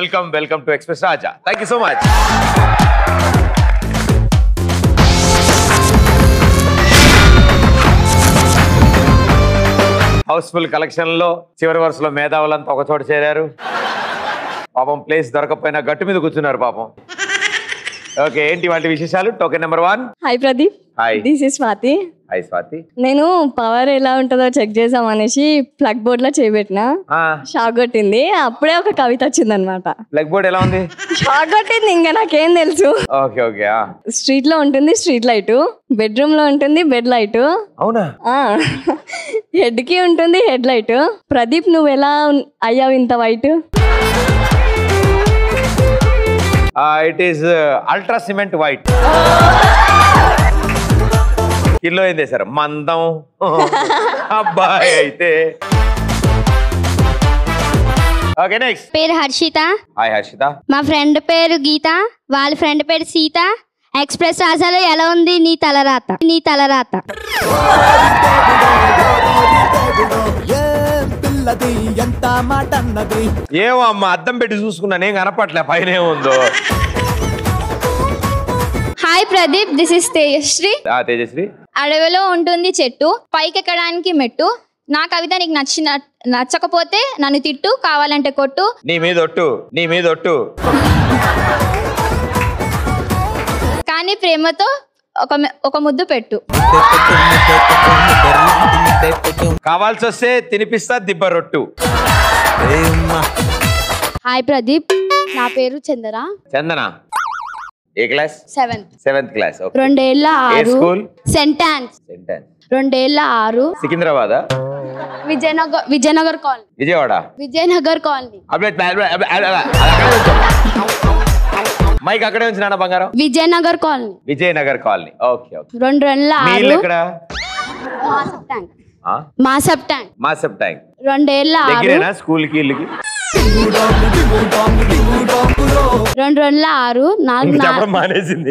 Welcome welcome to express Raja thank you so much housefull collection లో చివరి వరుసలో మేధావులంతా ఒక చోట చేరారు పాపం ప్లేస్ దొరకపోయినా గట్టు మీద కూర్చున్నారు పాపం ఓకే ఏంటి వాటి విశేషాలు token number one hi Pradeep hi this is Swathi hi Swathi నేను పవర్ ఎలా ఉంటుందో చెక్ చేద్దాం అనేసి ప్లగ్ బోర్డ్ లో చేయబెట్టిన షాక్ కొట్టింది అప్పుడే ఒక కవిత వచ్చింది అనమాట బ్లాక్ బోర్డ్ ఎలా ఉంది షాక్ కొట్టింది ఇంకా నాకేం తెలుసు ఓకే ఓకే స్ట్రీట్ లో ఉంటుంది స్ట్రీట్ లైట్ బెడ్రూమ్ లో ఉంటుంది బెడ్ లైట్ అవునా హెడ్ కి ఉంటుంది హెడ్ లైట్ ప్రదీప్ నువ్వు ఎలా ఉన్- అయ్యావు ఇంత white it is ultra cement white kilo ఏం చేశారు మందం అబ్బాయి అయితే ఓకే నెక్స్ట్ పేరు హర్షిత హాయ్ హర్షిత మా ఫ్రెండ్ పేరు గీత వాళ్ళ ఫ్రెండ్ పేరు సీత ఎక్స్ప్రెస్ రాసాలో ఎలా ఉంది నీ తలరాత నీ తలరాత పిల్లది ఎంత మాట అన్నది ఏమో అమ్మ అద్దం పెట్టి చూసుకున్నా నేను కనపట్లే పైన ఏముందో hi Pradeep this is Tejasri ఆ తేజశ్రీ అడవిలో ఉంటుంది చెట్టు పైకెక్కడానికి మెట్టు నా కవిత నీకు నచ్చిన నచ్చకపోతే నన్ను తిట్టు కావాలంటే కొట్టు నీ మీద ఒట్టు నీ మీద ఒట్టు కానీ ప్రేమతో ఒక మె- ఒక ముద్దు పెట్టు కావాల్సి వస్తే తినిపిస్తా దిబ్బ రొట్టు హాయ్ ప్రదీప్ నా పేరు చందన చందన ఏ class seventh seventh class okay రెండేళ్ల ఏ ఆరు స్కూల్ సెంటాన్స్ సెంటెన్స్ రెండేళ్ల ఆరు సికింద్రాబాదా Vijayanagar Vijayanagar colony Vijayawada Vijayanagar colony update mike అక్కడే ఉంచి నాన్న బంగారం Vijayanagar colony Vijayanagar colony okay okay రెండు రెండ్ల మీ ఆరు ఇల్లు ఎక్కడ మాసప్ ట్యాంక్ ఆ? మాసప్ ట్యాంక్ మాసప్ ట్యాంక్ రెండేళ్ల ఆరు దగ్గరేనా స్కూల్ కి ఇల్లుకి రెండు రెండ్ల ఆరు నాలుగు నా- చెప్పడం మానేసింది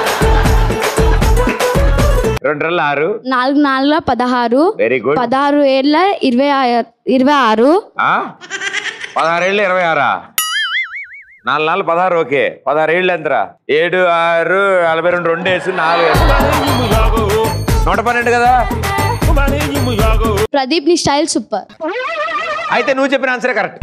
రెండు రోజులు ఆరు నాలుగు నాలుగుల పదహారు వెరీ గుడ్ పదహారు ఏళ్ళ ఇరవై ఆ- ఇరవై ఆరు పదహారేళ్ళు ఇరవై ఆరా నాలుగు నాలుగు పదహారు ఓకే పదహారేళ్ళు ఎంతరా ఏడు ఆరు నలభై రెండు రెండు వేసి నాలుగు వేస్తా. నూట పన్నెండు కదా ప్రదీప్ నీ స్టైల్ సూపర్ అయితే నువ్వు చెప్పిన ఆన్సరే కరెక్ట్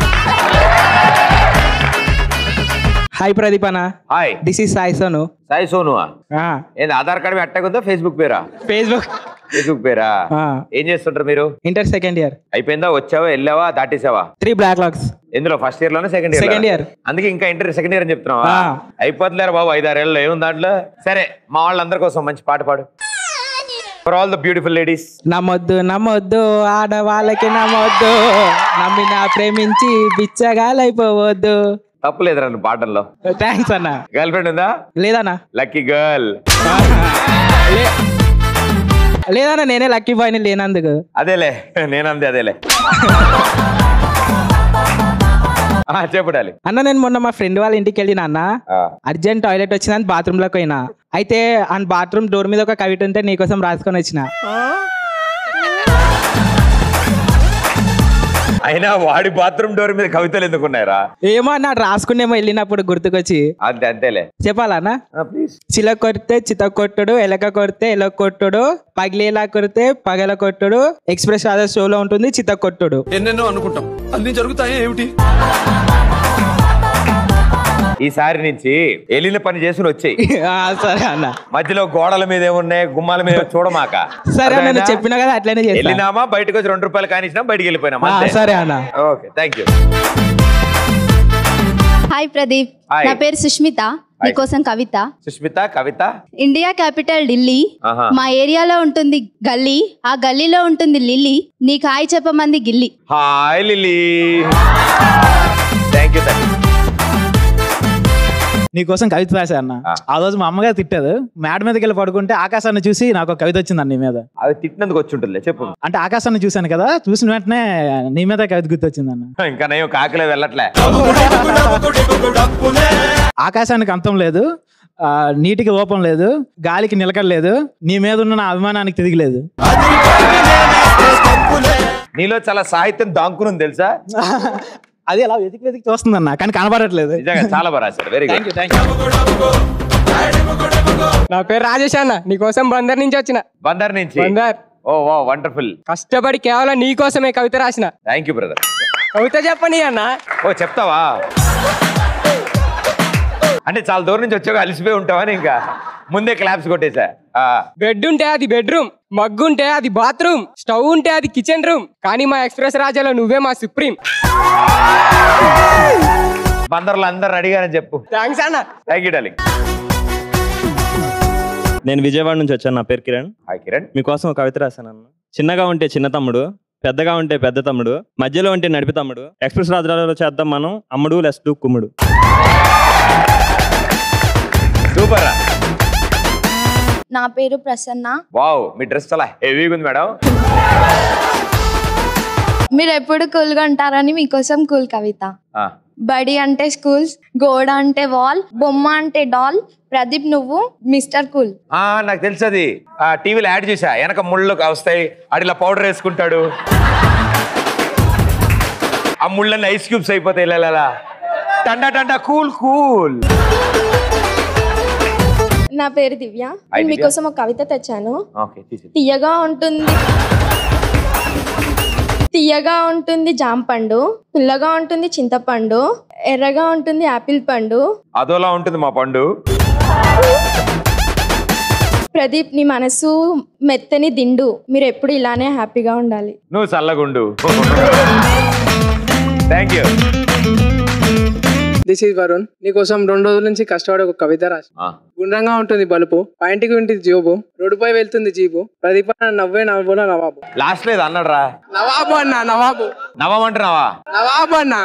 హాయ్ ప్రదీప్ అన్న hi this is Sai Sonu Sai సోనువా ఏంది ఆధార్ కార్డు అట్టకుందా ఫేస్బుక్ పేరా ఫేస్బుక్ ఫేస్బుక్ పేరా ఏం చేస్తుంటారు మీరు ఇంటర్ సెకండ్ ఇయర్ అయిపోయిందా వచ్చావా వెళ్ళావా దాటేసావా త్రీ బ్లాక్ లాక్స్ ఎందులో ఫస్ట్ ఇయర్ లోనే సెకండ్ ఇయర్ Second year. అందుకే ఇంకా ఇంటర్ సెకండ్ ఇయర్ అని చెప్తున్నావా ఆ. అయిపోతులేరు బాబు ఐదారేళ్ళు ఏముంది దాంట్లో సరే మా వాళ్ళందరి కోసం మంచి పాట పాడు for all the beautiful ladies నమ్మొద్దు నమ్మొద్దు ఆడవాళ్ళకి నమ్మొద్దు నమ్మిన ప్రేమించి బిచ్చగాలైపోవద్దు తప్పులేదురా నువ్వు పాటల్లో థ్యాంక్స్ అన్న గర్ల్ ఫ్రెండ్ ఉందా లేదన్నా లక్కీ గర్ల్ లేదన్నా నేనే లక్కీ బాయ్ని లేనందుకు అదేలే నేనంది అదేలే ఆ, చెప్పుడాలి అన్న నేను మొన్న మా ఫ్రెండ్ వాళ్ళ ఇంటికి వెళ్ళిన అన్న అర్జెంట్ టాయిలెట్ వచ్చిందని బాత్రూమ్ లోకి పోయినా అయితే ఆ బాత్రూమ్ డోర్ మీద ఒక కవిత ఉంటే నీకోసం రాసుకొని వచ్చిన అయినా వాడి బాత్రూమ్ డోర్ మీద కవితలు ఎందుకున్నాయరా ఏమో అన్న రాసుకునేమో వెళ్ళినప్పుడు గుర్తుకొచ్చి అంతే అంతేలే చెప్పాలన్నా ప్లీజ్ చిల కొడితే చిత కొట్టుడు ఎలక కొడితే ఎలక కొట్టుడు పగిలేలా కొడితే పగల కొట్టుడు ఎక్స్ప్రెస్ రాజా షోలో ఉంటుంది చిత కొట్టుడు ఎన్నెన్నో అనుకుంటాం అన్ని జరుగుతాయి ఏమిటి ఈసారి నుంచి వెళ్ళిన పని చేసుకుని వచ్చాయి సరే అన్న మధ్యలో గోడల మీద ఏమున్నాయి గుమ్మాల మీద చూడమాక సరే అన్న అర్థమైందా? నువ్వు చెప్పినా కదా అట్లనే చేస్తా వెళ్ళినామా బయటకు వచ్చి రెండు రూపాయలు కానిచ్చినా బయటికి వెళ్ళిపోయినామా ఆ, అంతే. సరే అన్న okay thank you hi Pradeep Hi. నా పేరు సుష్మిత నీకోసం కవిత సుష్మిత కవిత ఇండియా క్యాపిటల్ ఢిల్లీ ఆహా. మా ఏరియాలో ఉంటుంది గల్లీ ఆ గల్లీలో ఉంటుంది లిల్లీ నీకు హాయ్ చెప్పమంది గిల్లి hi Lily thank you thank you నీకోసం కవిత రాశా అన్న ఆ రోజు మా అమ్మగారు తిట్టారు మేడ మీదకి వెళ్ళి పడుకుంటే ఆకాశాన్ని చూసి నాకు ఒక కవిత వచ్చింది నీ మీద అది తిట్టినందుకు వచ్చి ఉంటుందిలే చెప్పు అంటే ఆకాశాన్ని చూశాను కదా చూసిన వెంటనే నీ మీద కవిత గుర్తొచ్చింది అన్న ఇంకా నేను కాకిలో వెళ్ళట్లే ఆకాశానికి అంతం లేదు ఆ, నీటికి రూపం లేదు గాలికి నిలకడ లేదు నీ మీద ఉన్న నా అభిమానానికి తిరిగిలేదు నీలో చాలా సాహిత్యం దాంకునుంది తెలుసా అది ఎలా వెతికి వెతికి చూస్తుందన్న కానీ కనబడట్లేదు నిజంగా చాలా బాగా రాశారు వెరీ గుడ్ థ్యాంక్ యూ నా పేరు రాజేష్ అన్న నీకోసం బందర్ నుంచి వచ్చిన బందర్ నుంచి బందర్ ఓ వా వండర్ఫుల్ కష్టపడి కేవలం నీకోసమే కవిత రాసిన థ్యాంక్ యూ బ్రదర్ కవిత చెప్పని అన్న ఓ చెప్తావా అంటే చాలా దూరం నుంచి వచ్చాక అలసిపోయి ఉంటావని ఇంకా ముందే క్లాప్స్ కొట్టేశా ఆ, బెడ్ ఉంటే అది బెడ్రూమ్ మగ్గు ఉంటే అది బాత్రూమ్ స్టవ్ ఉంటే అది కిచెన్ రూమ్ కానీ మా ఎక్స్ప్రెస్ రాజాలో నువ్వే మా సుప్రీం బందర్లో అందరు రెడీగానే చెప్పు థ్యాంక్స్ అన్న థ్యాంక్ యూ డార్లింగ్ నేను విజయవాడ నుంచి వచ్చాను నా పేరు కిరణ్ హాయ్ కిరణ్ మీకోసం ఒక కవిత రాశాను అన్న చిన్నగా ఉంటే చిన్న తమ్ముడు పెద్దగా ఉంటే పెద్ద తమ్ముడు మధ్యలో ఉంటే నడిపి తమ్ముడు ఎక్స్ప్రెస్ రాజరాజలో చేద్దాం మనం అమ్ముడు లెస్ డు కుమ్ముడు సూపర్ నా పేరు ప్రసన్న వావ్ మీ డ్రెస్ చాలా హెవీగా ఉంది మేడం మీరు ఎప్పుడు కూల్గా ఉంటారని మీకోసం కూల్ కవిత ఆ, బడి అంటే స్కూల్స్ గోడ అంటే వాల్ బొమ్మ అంటే డాల్ ప్రదీప్ నువ్వు మిస్టర్ కూల్ ఆ, నాకు తెలుసు అది ఆ టీవీలో యాడ్ చేసా వెనక ముళ్ళు వస్తాయి ఆడిలా పౌడర్ వేసుకుంటాడు ఆ ముళ్ళన్నీ ఐస్ క్యూబ్స్ అయిపోతాయి ఇలా ఇలా, ఇలా. టండా టండా కూల్ కూల్ నా పేరు దివ్య హాయ్ దివ్య. మీకోసం ఒక కవిత తెచ్చాను ఓకే తీసి తీయగా ఉంటుంది తీయగా ఉంటుంది జాంపండు పుల్లగా ఉంటుంది చింతపండు ఎర్రగా ఉంటుంది యాపిల్ పండు అదోలా ఉంటుంది మా పండు ప్రదీప్ నీ మనసు మెత్తని దిండు మీరు ఎప్పుడు ఇలానే హ్యాపీగా ఉండాలి నువ్వు చల్లగుండు thank you this is Varun నీకోసం రెండు రోజుల నుంచి కష్టపడి ఒక కవిత రాసి గుండ్రంగా ఉంటుంది బలుపు పాయింట్కి ఉంటుంది జోబు రోడ్డుపై వెళ్తుంది జీబు ప్రదీప నవ్వే నవ్వున నవాబు లాస్ట్ లేదు అన్నాడు రా నవాబు అన్న నవాబు నవ్వమంటున్నావా నవాబు అన్న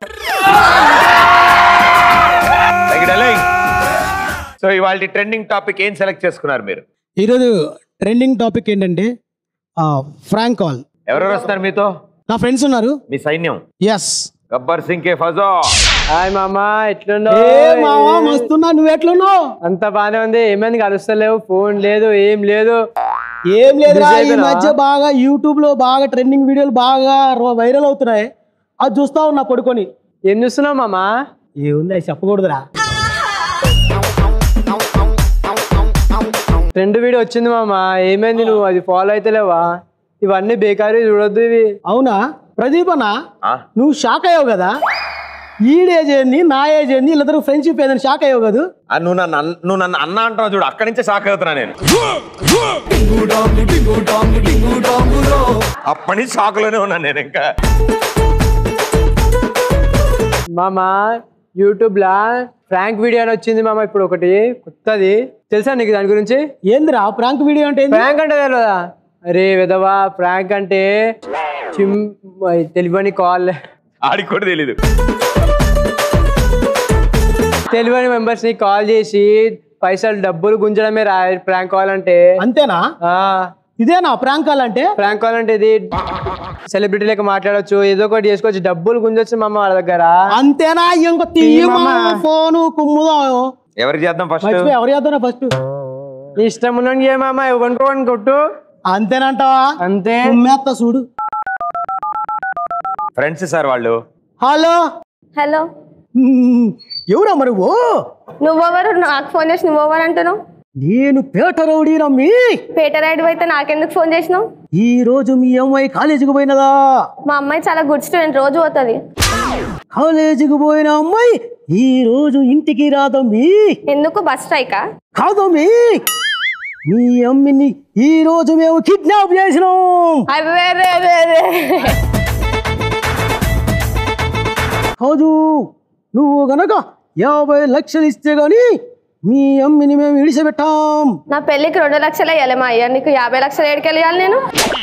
సో ఇవాళ ట్రెండింగ్ టాపిక్ ఏం సెలెక్ట్ చేసుకున్నారు మీరు ఈరోజు ట్రెండింగ్ టాపిక్ ఏంటంటే ఫ్రాంక్ కాల్ ఎవరెవరు వస్తున్నారు మీతో నా ఫ్రెండ్స్ ఉన్నారు మీ సైన్యం ఎస్ గబ్బర్ సింగ్ కే ఫజో హాయ్ మామా ఎట్లున్నావు ఏ మావా మస్తున్నా నువ్వు ఎట్లున్నావు అంత బానే ఉంది ఏమైంది కలుస్తలేవు ఫోన్ లేదు ఏం లేదు ఏం లేదురా Busy ఈ అయిపోయినావా? మధ్య బాగా యూట్యూబ్ లో బాగా ట్రెండింగ్ వీడియోలు బాగా వైరల్ అవుతున్నాయి అది చూస్తా ఉన్నా పడుకొని ఏం చూస్తున్నావు మామా ఏముంది అది చెప్పకూడదురా ఫ్రెండ్ వీడియో వచ్చింది మామా ఏమైంది నువ్వు అది ఫాలో అయితే లేవా ఇవన్నీ బేకారీ చూడొద్దు ఇవి అవునా ప్రదీప్ అన్న ఆ? నువ్వు షాక్ అయ్యావు కదా ఈడేజ్ ఏంది నా ఏజ్ ఏంది వీళ్ళిద్దరు ఫ్రెండ్షిప్ ఏందని షాక్ అయ్యావు కదా ఆ, నువ్వు నన్ను అన్- నువ్వు నన్ను అన్న అంటున్నావు చూడు అక్కడి నుంచే షాక్ అవుతున్నా నేను అప్పటి నుంచి షాక్ లోనే ఉన్నాను నేను ఇంకా మామా యూట్యూబ్ లా ఫ్రాంక్ వీడియో అని వచ్చింది మామ ఇప్పుడు ఒకటి కొత్తది తెలుసా నీకు దాని గురించి ఏందిరా ప్రాంక్ వీడియో అంటే ఏంది? ప్రాంక్ అంటే తెలియదా అరే విధవా ప్రాంక్ అంటే చిమ్ తెలియని కాల్ ఆడికి కూడా తెలీదు తెలియని మెంబర్స్ ని కాల్ చేసి పైసలు డబ్బులు గుంజడమే రా ప్రాంక్ కాల్ అంటే అంతేనా ఇదేనా ప్రాంక్ కాల్ అంటే ప్రాంక్ కాల్ అంటే ఇది సెలబ్రిటీ లెక్క మాట్లాడొచ్చు ఏదో ఒకటి చేసుకోవచ్చు డబ్బులు గుంజొచ్చు మామ వాళ్ళ దగ్గర అంతేనా ఇంకో తీయ్ మామ. ఫోను కుమ్ముదాం ఎవరికి చేద్దాం ఫస్ట్ మర్చిపోయి ఎవరు చేద్దాం ఫస్ట్ నీ ఇష్టం ఉన్నది ఏ మామ ఇవ్వనుకోవని కొట్టు అంతేనంటావా అంతే కుమ్మేత్త చూడు ఫ్రెండ్స్ సార్ వాళ్ళు హలో హలో మ్మ్. ఎవరా మరి ఓ నువ్వెవరు నాకు ఫోన్ చేసి నువ్వెవరు అంటున్నావు నేను పేట రౌడీ రమ్మి పేట రైడ్ అయితే నాకెందుకు ఫోన్ చేసినావు ఈ రోజు మీ అమ్మాయి కాలేజీకి పోయినదా మా అమ్మాయి చాలా గుడ్ స్టూడెంట్ రోజు పోతుంది కాలేజీకి పోయిన అమ్మాయి ఈ రోజు ఇంటికి రాదమ్మి ఎందుకు బస్ స్ట్రైకా కాదమ్మి మీ అమ్మిని ఈ రోజు మేము కిడ్నాప్ చేసినాం అరే రే రే రే కాదు నువ్వు గనక యాభై లక్షలు ఇస్తే గాని మీ అమ్మిని మేము ఇడిచిపెట్టాం నా పెళ్ళికి రెండు లక్షలు వేయాలి మా అయ్యా నీకు యాభై లక్షలు ఏడుకి వెళ్ళాలి నేను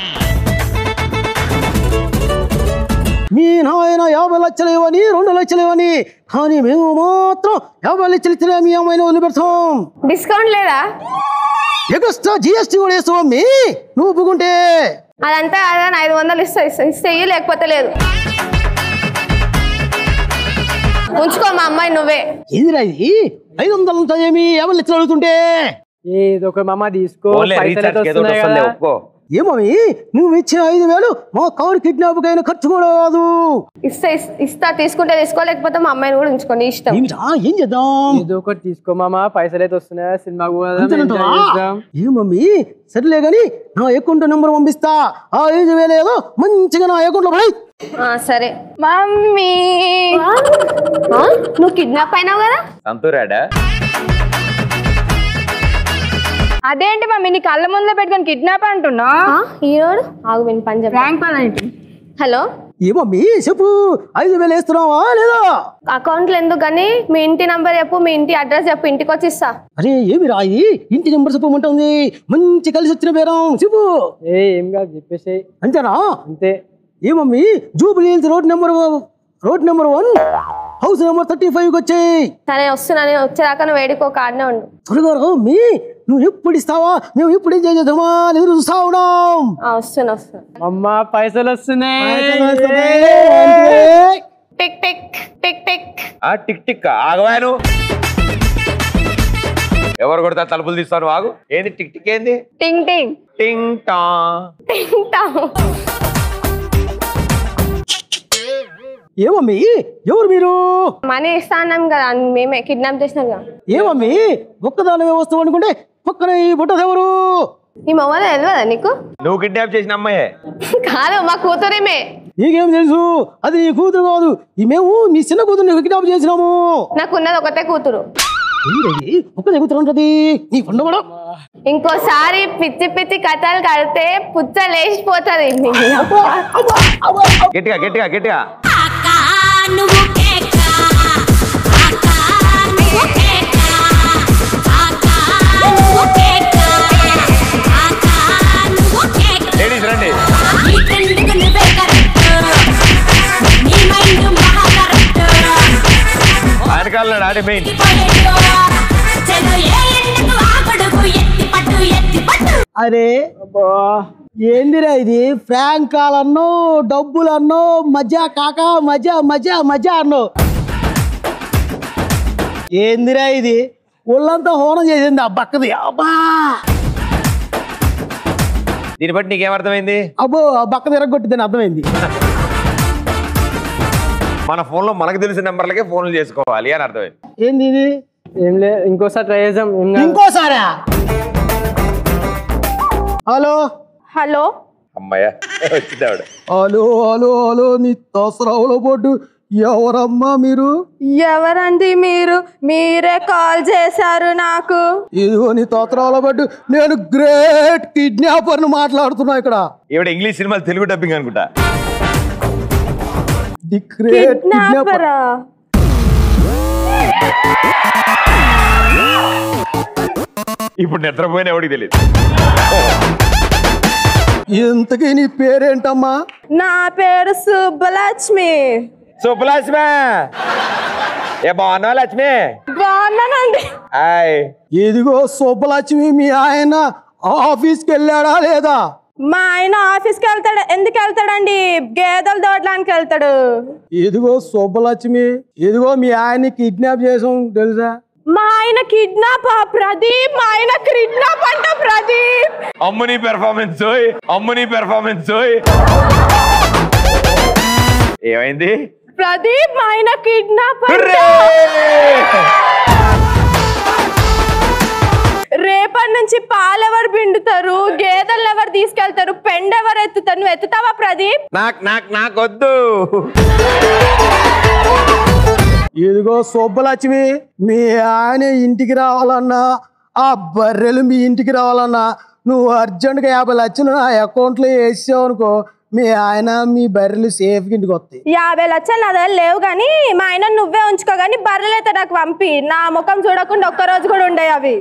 మీ నాయన యాభై లక్షలు ఇవ్వని రెండు లక్షలు ఇవ్వని కానీ మేము మాత్రం యాభై లక్షలు ఇచ్చిన మీ అమ్మాయిని వదిలిపెడతాం డిస్కౌంట్ లేదా ఎగస్ట్రా జిఎస్టీ కూడా వేస్తావు అమ్మి నువ్వు ఒప్పుకుంటే అదంతా అదే ఐదు వందలు ఇస్తా ఇస్తా ఇస్తే ఇయ్యి లేకపోతే లేదు ఉంచుకో మా అమ్మాయి నువ్వే ఎదురా ఇది ఐదు వందలంతా ఏమి యాభై లక్షలు అడుగుతుంటే ఏదో ఒక మామ తీసుకో ఓన్లీ పైసలు అయితే రీఛార్జ్ ఏదో ఒకటి వస్తున్నాయి వస్తుందిలే, కదా ఒప్పుకో ఏమవి నువ్వు ఇచ్చే ఐదు వేలు మా కారు కిడ్నాప్ అయిన ఖర్చు కూడా కాదు ఇస్తా ఇస్- ఇస్తా తీసుకుంటే తీసుకో లేకపోతే మా అమ్మాయిని కూడా ఉంచుకోండి ఇష్టం ఏమిటా ఏం చేద్దాం ఏదో ఒకటి తీసుకో మామ పైసలు అయితే వస్తున్నాయా సినిమాకు పోదాం, అంతేనంటావా? enjoy చేద్దాం. ఏ మమ్మీ సరేలే గాని నా అకౌంట్ నెంబర్ పంపిస్తా ఆ ఐదు వేలు ఏదో మంచిగా నా అకౌంట్ లో పడాయి ఆ, సరే మమ్మీ నువ్వు కిడ్నాప్ అయినావు కదా సంతూరాడా అదేంటి మమ్మీ నీ కళ్ళ ముందులో పెట్టుకొని కిడ్నాప్ అంటున్నా ఈరోడు ఆగు విని పని చెప్పి ర్యాంక్ పని హలో ఏ మమ్మీ చెప్పు ఐదు వేలు వేస్తున్నావా లేదా అకౌంట్లో ఎందుకు కానీ మీ ఇంటి నంబర్ చెప్పు మీ ఇంటి అడ్రస్ చెప్పు ఇంటికి వచ్చి ఇస్తా అరే ఏమి రాయి ఇంటి నెంబర్ చెప్పమంటుంది మంచి కలిసి వచ్చిన పేరం చెప్పు ఏ ఏం కాదు చెప్పేసి అంతేనా అంతే ఏ mummy Jubilee Hills road number road number one house number thirty five వచ్చాయి సరే వస్తున్నా నేను వచ్చేదాకా నువ్వు వేడికో కార్డునే ఉండు త్వరగా రా మీ నువ్వు ఎప్పుడు ఇస్తావా మేము ఎప్పుడు ఏం చేద్దామా అని ఎదురు చూస్తా ఉన్నాం ఆ, వస్తున్నా వస్తున్నా అమ్మ పైసలు వస్తున్నాయి టిక్ టిక్ టిక్ టిక్ ఆ టిక్ టిక్ ఆగవాను ఎవరు కొడతా తలుపులు తీస్తాను ఆగు ఏంది టిక్ టిక్ ఏంది టింగ్ టింగ్ టింగ్ టా టింగ్ టాంగ్ ఏ మమ్మీ ఎవరు మీరు మనీ ఇస్తా అన్నాం కదా మేమే కిడ్నాప్ చేసినాం కదా ఏ మమ్మీ ఒక్కదానమే వస్తావు అనుకుంటే పక్కన ఈ బుట్టది ఎవరు ఈ మొబైల్ తెలియదా నీకు నువ్వు కిడ్నాప్ చేసిన అమ్మాయే కాదు మా కూతురేమే నీకేం తెలుసు అది నీ కూతురు కాదు ఈ మేము నీ చిన్న కూతురు కిడ్నాప్ చేసినాము నాకున్నది ఒకటే కూతురు ఏంటిది? ఒక్కదే కూతురు ఉంటది నీ ఉండవడం ఇంకోసారి పిచ్చి పిచ్చి కథలు కడితే పుచ్చ లేచిపోతుంది గట్టిగా గట్టిగా గట్టిగా లేడీస్ రండి వెనకాల ఆడే మెయిన్ అరే ఏందిరా ఇది ఫ్రాంక్ కాలన్నో డబ్బులు అన్నో మజా కాక మజా మజా మజా అన్నో ఏందిరా ఇది ఒళ్ళంతా హోనం చేసింది ఆ బక్కది అబ్బా దీన్ని బట్టి నీకేమర్థమైంది అబ్బో ఆ బక్కది ఎరగొట్టిందని అర్థమైంది మన ఫోన్లో మనకు తెలిసిన నెంబర్లకే ఫోన్లు చేసుకోవాలి అని అర్థమైంది ఏంది ఇది ఏం లే ఇంకోసారి ట్రై చేద్దాం ఏం కాదు. ఇంకోసారా హలో హలో అమ్మాయ వచ్చింది ఆవిడ హలో హలో హలో నీ తోసరావులో పోటు ఎవరమ్మా మీరు ఎవరండి మీరు మీరే కాల్ చేశారు నాకు ఇదిగో నీ తోసరావులో పట్టు నేను గ్రేట్ కిడ్నాపర్ని మాట్లాడుతున్నా ఇక్కడ ఈవిడ ఇంగ్లీష్ సినిమాలు తెలుగు డబ్బింగ్ అనుకుంటా ది గ్రేట్ కిడ్నాపర్ ఇప్పుడు నిద్రపోయిన ఎవడికి తెలియదు ఇంతకీ నీ పేరేంటమ్మా నా పేరు సుబ్బలక్ష్మి సుబ్బలక్ష్మి ఏ బాగున్నావా లక్ష్మి బాగున్నానండి హాయ్ ఇదిగో సుబ్బలక్ష్మి మీ ఆయన ఆఫీస్కి వెళ్ళాడా లేదా మా ఆయన ఆఫీస్కి వెళ్తాడు ఎందుకు వెళ్తాడండి గేదెలు తోటడానికి వెళ్తాడు ఇదిగో సుబ్బలక్ష్మి ఇదిగో మీ ఆయన్ని కిడ్నాప్ చేసాం తెలుసా మా ఆయన కిడ్నాప్ ప్రదీప్ మా ఆయన కిడ్నాప్ అంట ప్రదీప్ అమ్ముని పెర్ఫార్మెన్స్ అమ్ముని పెర్ఫార్మెన్స్ ఏమైంది ప్రదీప్ మా ఆయన కిడ్నాప్ రేపటి నుంచి పాలు ఎవరు పిండుతారు గేదెలు ఎవరు తీసుకెళ్తారు పెండ ఎవరు ఎత్తుతారు నువ్వు ఎత్తుతావా ప్రదీప్ నాకు నాకు నాకొద్దు ఇదిగో సుబ్బలక్ష్మి మీ ఆయన ఇంటికి రావాలన్నా ఆ బర్రెలు మీ ఇంటికి రావాలన్నా నువ్వు అర్జెంటుగా యాభై లక్షలు నా అకౌంట్లో వేసావు అనుకో మీ ఆయన మీ బర్రెలు సేఫ్గా ఇంటికి వస్తాయి యాభై లక్షలు నా దగ్గర లేవు కానీ మా ఆయన నువ్వే ఉంచుకో కానీ బర్రెలైతే నాకు పంపి నా ముఖం చూడకుండా ఒక్క రోజు కూడా ఉండే అవి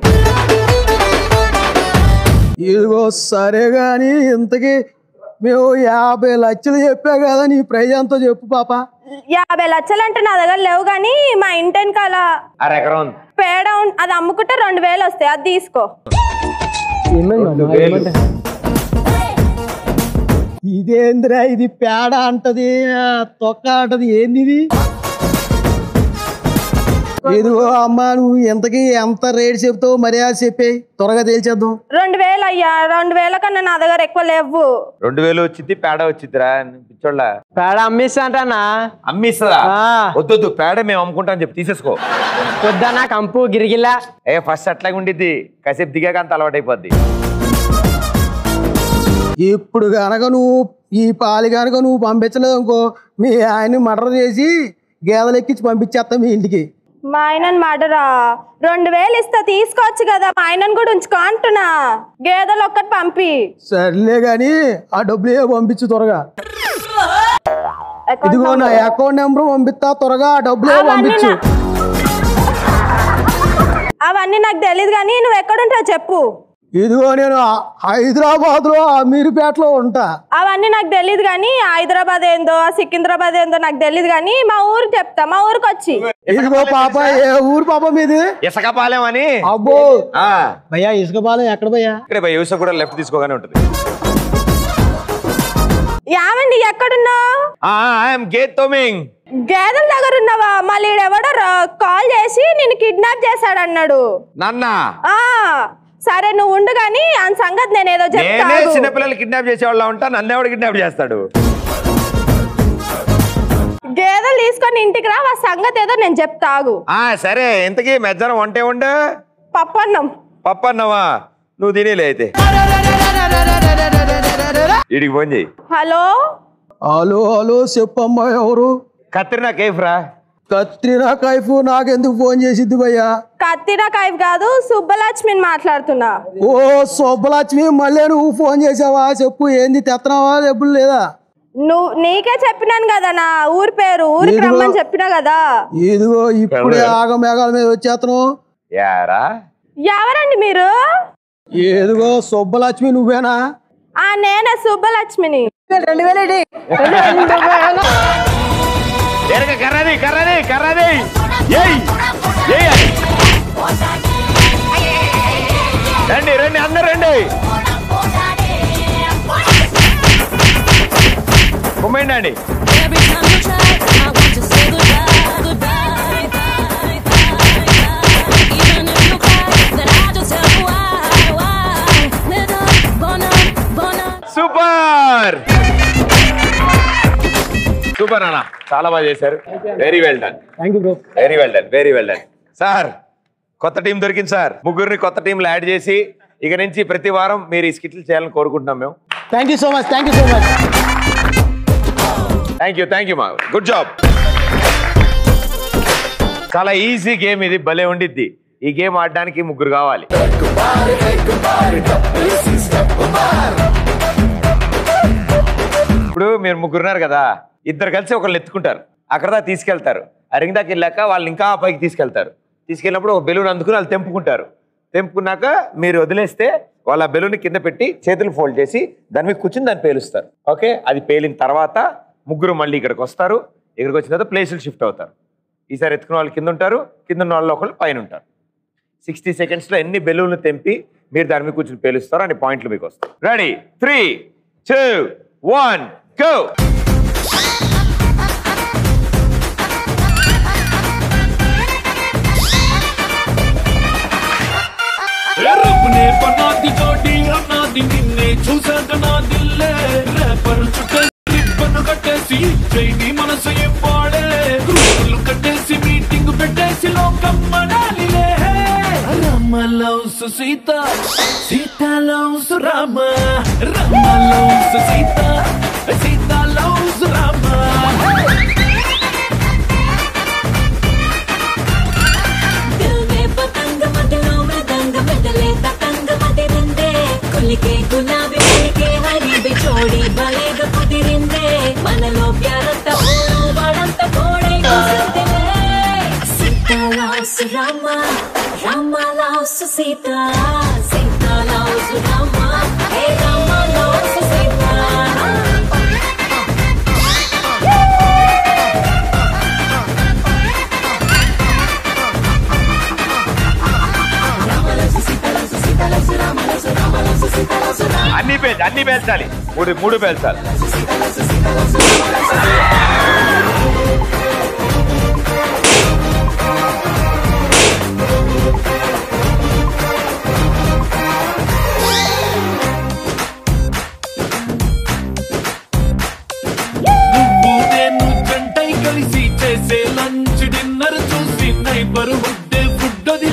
ఇదిగో సరే కానీ ఇంతకీ మేము యాభై లక్షలు చెప్పా కదా నీ ప్రైజ్ ఎంతో చెప్పు పాప యాభై లక్షలు అంటే నా దగ్గర లేవు కానీ మా ఇంటి వెనకాల అరెకరం ఉంది. పేడ ఉం- అది అమ్ముకుంటే రెండు వేలు వస్తాయి అది తీసుకో వేలు. ఇదేందిరా ఇది పేడ అంటది ఆ, తొక్క అంటది ఏంది ఇది ఇదిగో అమ్మా నువ్వు ఇంతకీ ఎంత రేట్ చెప్తావు మర్యాద చెప్పే త్వరగా తేల్చేద్దాం రెండు వేలు అయ్యా రెండు వేల కన్నా నా దగ్గర ఎక్కువ లేవు రెండు వేలు వచ్చింది పేడ వచ్చిందిరా పిచ్చోళ్ళ పేడ అమ్మిస్తా అంటన్నా అమ్మిస్తుందా వద్దొద్దు పేడ మేము అమ్ముకుంటాం చెప్పి తీసేసుకో పొద్దున్న కంపు గిరిగిల్లా ఏ ఫస్ట్ అట్లాగే ఉండిద్ది కాసేపు దిగాక అంత అలవాటైపోద్ది ఇప్పుడు గనక నువ్వు ఈ పాలు గనక నువ్వు పంపించలేదు అనుకో మీ ఆయన్ని మర్డర్ చేసి గేదెలు ఎక్కించి పంపించేస్తా మీ ఇంటికి మా ఆయనని మాటరా రెండు వేలు ఇస్తా తీసుకోవచ్చు కదా మా ఆయనని కూడా ఉంచుకో అంటున్నా గేదెలు ఒక్కటి పంపి సర్లే గాని ఆ డబ్బులు ఏ పంపించు త్వరగా ఇదిగో నా అకౌంట్ నెంబర్ పంపిస్తా త్వరగా ఆ డబ్బులు ఏ అవన్నీ పంపించు అవన్నీ నాకు తెలియదు కానీ నువ్వు ఎక్కడుంటావు చెప్పు ఇదిగో నేను హైదరాబాద్ లో అమీర్పేటలో ఉంటా అవన్నీ నాకు తెలియదు కానీ హైదరాబాద్ ఏందో సికింద్రాబాద్ ఏందో నాకు తెలియదు కానీ మా ఊరు చెప్తా మా ఊరికి వచ్చి ఇదిగో పాప ఏ ఊరు పాప మీది ఇసుక పాలెం అని అబ్బో ఆ, భయ్యా ఇసుక పాలెం ఎక్కడ భయ్యా ఇక్కడే పోయి ఇసుక కూడా లెఫ్ట్ తీసుకోగానే ఉంటుంది యావండి ఎక్కడున్నావు ఐఎమ్ గేట్ తోమింగ్ గేదెల దగ్గర ఉన్నావా మళ్ళీ ఎవడో కాల్ చేసి నిన్ను కిడ్నాప్ చేశాడు అన్నాడు నాన్న ఆ సరే నువ్వు ఉండు గాని ఆ సంగతి నేను ఏదో నేనే చెప్తాను చిన్నపిల్లలు కిడ్నాప్ చేసేవాళ్ళ ఉంటా నన్ను ఎవడు కిడ్నాప్ చేస్తాడు గేదెలు తీసుకొని ఇంటికి రా ఆ సంగతి ఏదో నేను చెప్తాగు ఆ సరే ఇంతకీ మధ్యాహ్నం వంటే ఉండు పప్పన్నం పప్పు అన్నవా నువ్వు తినేలే అయితే వీడికి ఫోన్ చేయి హలో హలో హలో చెప్పమ్మా ఎవరు కత్రినా కేఫ్ రా కత్రినా కైఫ్ నాకెందుకు ఫోన్ చేసిద్ది భయ్యా కత్తిరా కైఫ్ కాదు సుబ్బలక్ష్మిని మాట్లాడుతున్నా ఓ శుభలక్ష్మి మళ్ళీ నువ్వు ఫోన్ చేసావా చెప్పు ఏంది తెత్తనావా డబ్బులు లేదా నువ్వు నీకే చెప్పినాను కదా నా ఊరి పేరు ఊరికి ఇదిగో. రమ్మని చెప్పినా కదా ఇదిగో ఇప్పుడే ఆగమేఘాల మీద వచ్చేతను యారా ఎవరండి మీరు ఏదిగో సుబ్బలక్ష్మి నువ్వేనా ఆ నేనే సుబ్బలక్ష్మిని రెండు వేలేడి ఎరగ కర్రది కర్రది కర్రది ఏయ్ ఏయ్ అది. రండి రండి అందరు రండి కుమ్మండి సూపర్ సూపర్ అన్న చాలా బాగా చేశారు very well done thank you bro very well done very well done sir కొత్త టీం దొరికింది సార్ ముగ్గురిని కొత్త టీంలో యాడ్ చేసి ఇక నుంచి ప్రతి వారం మీరు ఈ స్కిట్లు చేయాలని కోరుకుంటున్నాం మేము thank you so much thank you so much thank you thank you మా గుడ్ జాబ్ చాలా ఈజీ గేమ్ ఇది భలే ఉండిద్ది ఈ గేమ్ ఆడడానికి ముగ్గురు కావాలి ఇప్పుడు మీరు ముగ్గురున్నారు కదా ఇద్దరు కలిసి ఒకళ్ళు ఎత్తుకుంటారు అక్కడ దాకా తీసుకెళ్తారు ఆ రింగ్ దాకా వెళ్ళాక వాళ్ళు ఇంకా పైకి తీసుకెళ్తారు తీసుకెళ్ళినప్పుడు ఒక బెలూన్ అందుకుని వాళ్ళు తెంపుకుంటారు తెంపుకున్నాక మీరు వదిలేస్తే వాళ్ళ బెలూన్ కింద పెట్టి చేతులు ఫోల్డ్ చేసి దాని మీద కూర్చుని దాన్ని పేలుస్తారు ఓకే అది పేలిన తర్వాత ముగ్గురు మళ్ళీ ఇక్కడికి వస్తారు ఇక్కడికి వచ్చిన తర్వాత ప్లేసులు షిఫ్ట్ అవుతారు ఈసారి ఎత్తుకున్న వాళ్ళు కింద ఉంటారు కింద ఉన్న వాళ్ళు ఒకళ్ళు పైన ఉంటారు సిక్స్టీ సెకండ్స్లో ఎన్ని బెలూన్లు తెంపి మీరు దాని మీద కూర్చుని పేలుస్తారో అన్ని పాయింట్లు మీకు వస్తాయి ready three two one go రబ్బునే పనాది జోడి అన్నాది నిన్నే చూసాక నా దిల్లే రేపర్ చుట్టే రిబ్బను కట్టేసి చైని మనసు ఇవ్వాడే గ్రూపులు కట్టేసి మీటింగ్ పెట్టేసి లోకం మనాలిలే Rama loves Sita Sita loves Rama Rama loves Sita Sita loves Rama గులాబీ పలికే హరి చోడి బలేగా కుదిరిందే మనలో ప్యారంత ఊరు వాడంత కోడే Sita loss Rama Rama loss Sita Sita loss Rama హే రామ లాసు సీత అన్ని పేల్చి అన్ని పేల్చాలి మూడు మూడు పేల్చాలి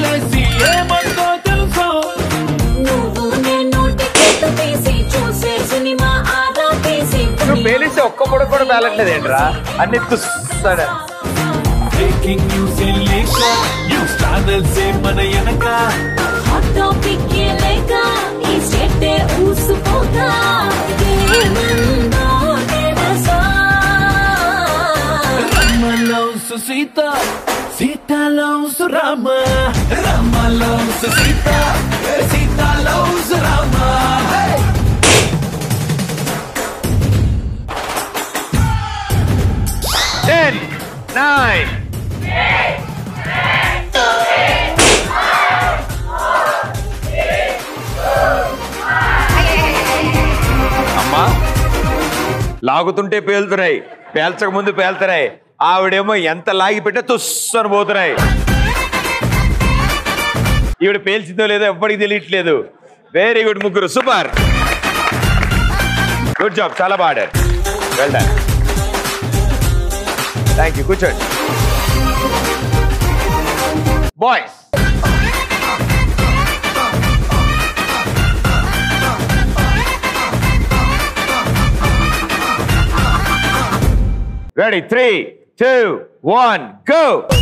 వదిలేసి ఏమందో తెలుసా నువ్వు నేను టికెట్ తీసి చూసే సినిమా ఆరా తీసి నువ్వు పేలిస్తే ఒక్క పొడ కూడా పేలట్లేదు ఏంట్రా అన్ని తుస్తాడు బ్రేకింగ్ న్యూస్ లేక న్యూస్ ఛానల్స్ మన వెనక హాట్ టాపిక్ లేక ఈ స్టేట్ ఊసుకోగా ఏమందో తెలుసా Rama loves Sita Sita loves Rama Rama loves Sita Sita loves Rama ten nine అమ్మా లాగుతుంటే పేలుతున్నాయి పేల్చక ముందు పేలుతున్నాయి ఆవిడేమో ఎంత లాగి పెట్టే తుస్సని పోతున్నాయి ఈవిడ పేల్చిందో లేదో ఎప్పటికి తెలియట్లేదు వెరీ గుడ్ ముగ్గురు సూపర్ గుడ్ జాబ్ చాలా బాగా ఆడారు వెల్ డన్ థ్యాంక్ యూ కూర్చోండి boys ready three two one go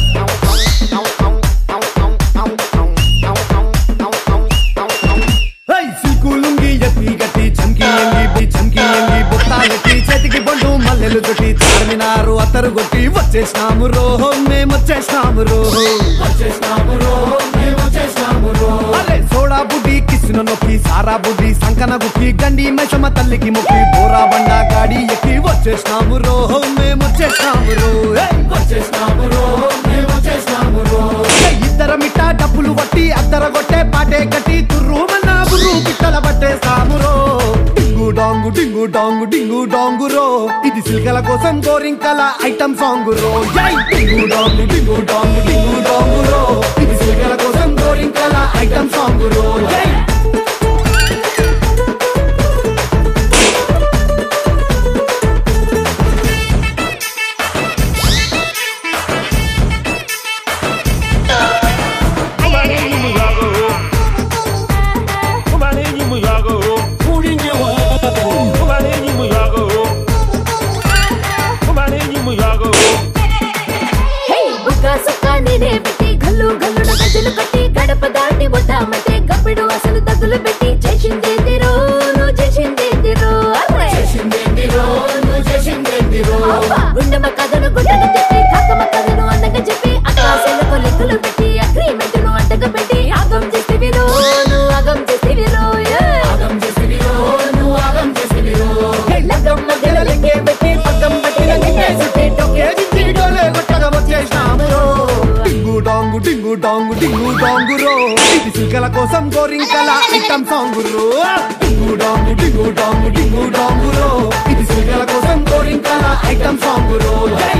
హై సిల్కులుంగి ఎత్తి గట్టి చంకి ఎంగి బి చంకి ఎంగి బొత్తాలెట్టి చేతికి బండు మల్లెలు తొట్టి చార్మినారు అత్తరు కొట్టి వచ్చేసినాము రోహో మేము వచ్చేసినాము రోహో వచ్చేసినాము రోహో మేము వచ్చేసినాము రోహో అరే సోడా బుడ్డి కిసిన నొక్కి సారా బుడ్డి సంకన గుక్కి గండి మైసమ్మ తల్లికి మొక్కి బోరా బండా గాడి ఎక్కి వచ్చేసినాము రోహో మేము వచ్చేసినాము రో ఏయ్! వచ్చేసినాము రోహో మేము వచ్చేసినాము రో ఏయ్! ఇద్దర మిట్ట డబ్బులు వట్టి అద్దర కొట్టే పాటే కట్టి తుర్రు మన్నా బుర్రు పిట్టల పట్టేస్తాము రో డింగు డాంగు డింగు డాంగు డింగు డాంగు రో ఇది సిల్కల కోసం గోరింకల ఐటమ్ సాంగ్ రో యై! డింగు డాంగు డింగు డాంగు డింగు డాంగు రో ఇది సిల్కల కోసం గోరింకల ఐటమ్ సాంగ్ రో యై! హే బుక్క సుక్క నేనే పెట్టి గల్లు గల్లున గజ్జలు కట్టి గడప దాటి వద్దామంటే గప్పిడు అసలు తగులు పెట్టి చేసిందేందిరో నువ్వు చేసిందేందిరో చేసిందేందిరో నువ్వు చేసిందేందిరో గుండెమ కథను గుండెను తిప్పి కాకమ్మ కథను అందంగా చెప్పి అక్కాసలకు లెక్కలు పెట్టి అగ్రిమెంట్ను అంటగా పెట్టి ఆగం చేసేవిరో నువ్వు ఆగం చేసేవిరో ఆగం చేసేవిరో నువ్వు ఆగం చేసేవిరో లగ్గం మధ్యలో లెక్కే పెట్టి పక్కం పట్టిన నిన్నే సుట్టి టొక్కే దించి డోలే కొట్టగా వచ్చేసినాము రో. డింగు డాంగు డింగు డాంగు డింగు డాంగు రో ఇది సిల్కల కోసం గోరింకల ఐటమ్ సాంగ్ రో డింగు డాంగు డింగు డాంగు డింగు డాంగు రో ఇది సిల్కల కోసం గోరింకల ఐటమ్ సాంగ్ రో జై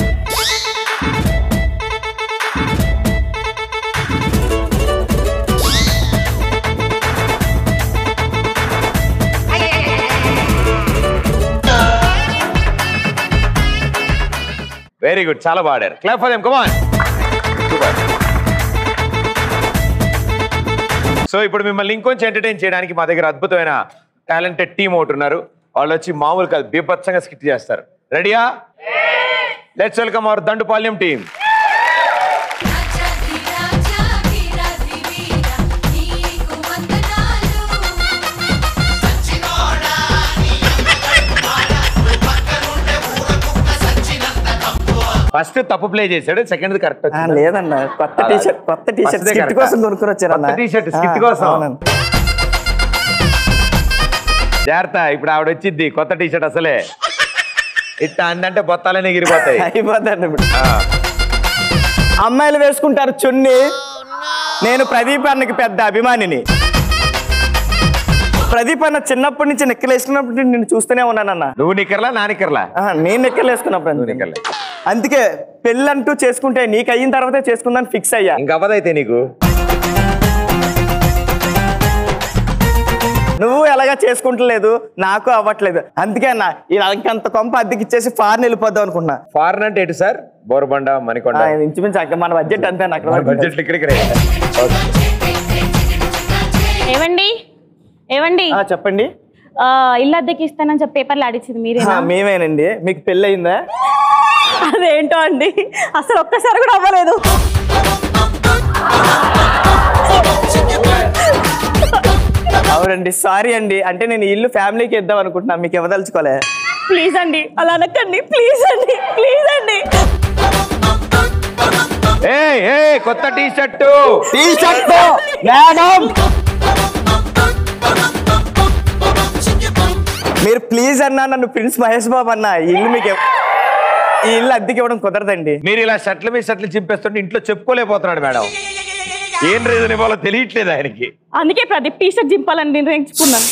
వెరీ గుడ్ చాలా బాగా ఆడారు clap for them come on super so ఇప్పుడు మిమ్మల్ని ఇంకొంచెం ఎంటర్టైన్ చేయడానికి మా దగ్గర అద్భుతమైన టాలెంటెడ్ టీమ్ ఒకటి ఉన్నారు వాళ్ళు వచ్చి మామూలు కాదు బీభత్సంగా స్కిట్ చేస్తారు రెడీయా let's welcome our Dandupalyam team first తప్పు ప్లే చేశాడు సెకండ్ కరెక్ట్ లేదన్న కొత్త టీషర్ట్ కొత్త టీషర్ట్ స్కిట్ కోసం కొనుక్కొని వచ్చారన్న టీషర్ట్ స్కిట్ ఆ, కోసం అవునన్న. జాగ్రత్త ఇప్పుడు ఆవిడ వచ్చింది కొత్త టీషర్ట్ అసలే ఇట్ట అందంటే బొత్తాలని ఎగిరిపోతాయి అయిపోతాడు ఇప్పుడు అమ్మాయిలు వేసుకుంటారు చున్ని నేను ప్రదీప్ అన్నకి పెద్ద అభిమానిని ప్రదీప్ అన్న చిన్నప్పటి నుంచి నిక్కలు వేసుకున్నప్పుడు నేను చూస్తూనే ఉన్నానన్న నువ్వు నిక్కర్లా నా నిక్కర్లా ఆహా, నేను నిక్కలు వేసుకున్నప్పుడు అంతే. అందుకే పెళ్ళంటూ చేసుకుంటే నీకు అయిన తర్వాతే చేసుకుందని ఫిక్స్ అయ్యా ఇంకా అవ్వదైతే నీకు నువ్వు ఎలాగా చేసుకుంటలేదు నాకు అవ్వట్లేదు అందుకే అన్న ఇలా ఇంకంత కొంప అద్దెకి ఇచ్చేసి ఫారెన్ వెళ్ళిపోదాం అనుకున్నా ఫారెన్ అంటే ఎటు సార్ బోరబండ మణికొండ ఆ, ఇంచుమించు అక్కడ మన బడ్జెట్ అంతే అన్న అక్కడ మన వరకు. బడ్జెట్లు ఇక్కడికి రే ఏవండి ఏవండి ఆ, చెప్పండి ఆ, ఇల్లు అద్దెకి ఇస్తానని చెప్పి పేపర్లు అడిచింది ఆ, మీరేనా మేమేనండి మీకు పెళ్ళి అయిందా అదేంటో అండి అసలు ఒక్కసారి కూడా అవ్వలేదు అవునండి సారీ అండి అంటే నేను ఈ ఇల్లు ఫ్యామిలీకి ఇద్దాం అనుకుంటున్నా మీకు ఇవ్వదలుచుకోలే ప్లీజ్ అండి అలా అనకండి ప్లీజ్ అండి ప్లీజ్ అండి ఏ ఏ కొత్త T shirt T shirt madam మీరు ప్లీజ్ అన్నా నన్ను ప్రిన్స్ మహేష్ బాబు అన్న ఈ ఇల్లు మీకు ఇవ్- ఈ ఇల్లు అద్దెకి ఇవ్వడం కుదరదండి మీరు ఇలా షర్ట్ల మీద షర్ట్లు చింపేస్తుంటే ఇంట్లో చెప్పుకోలేకపోతున్నాడు మేడం ఏం రీజన్ ఇవ్వాలో తెలియట్లేదు ఆయనకి అందుకే ప్రదీప్ టీ షర్ట్ జింపాలని నిర్ణయించుకున్నాను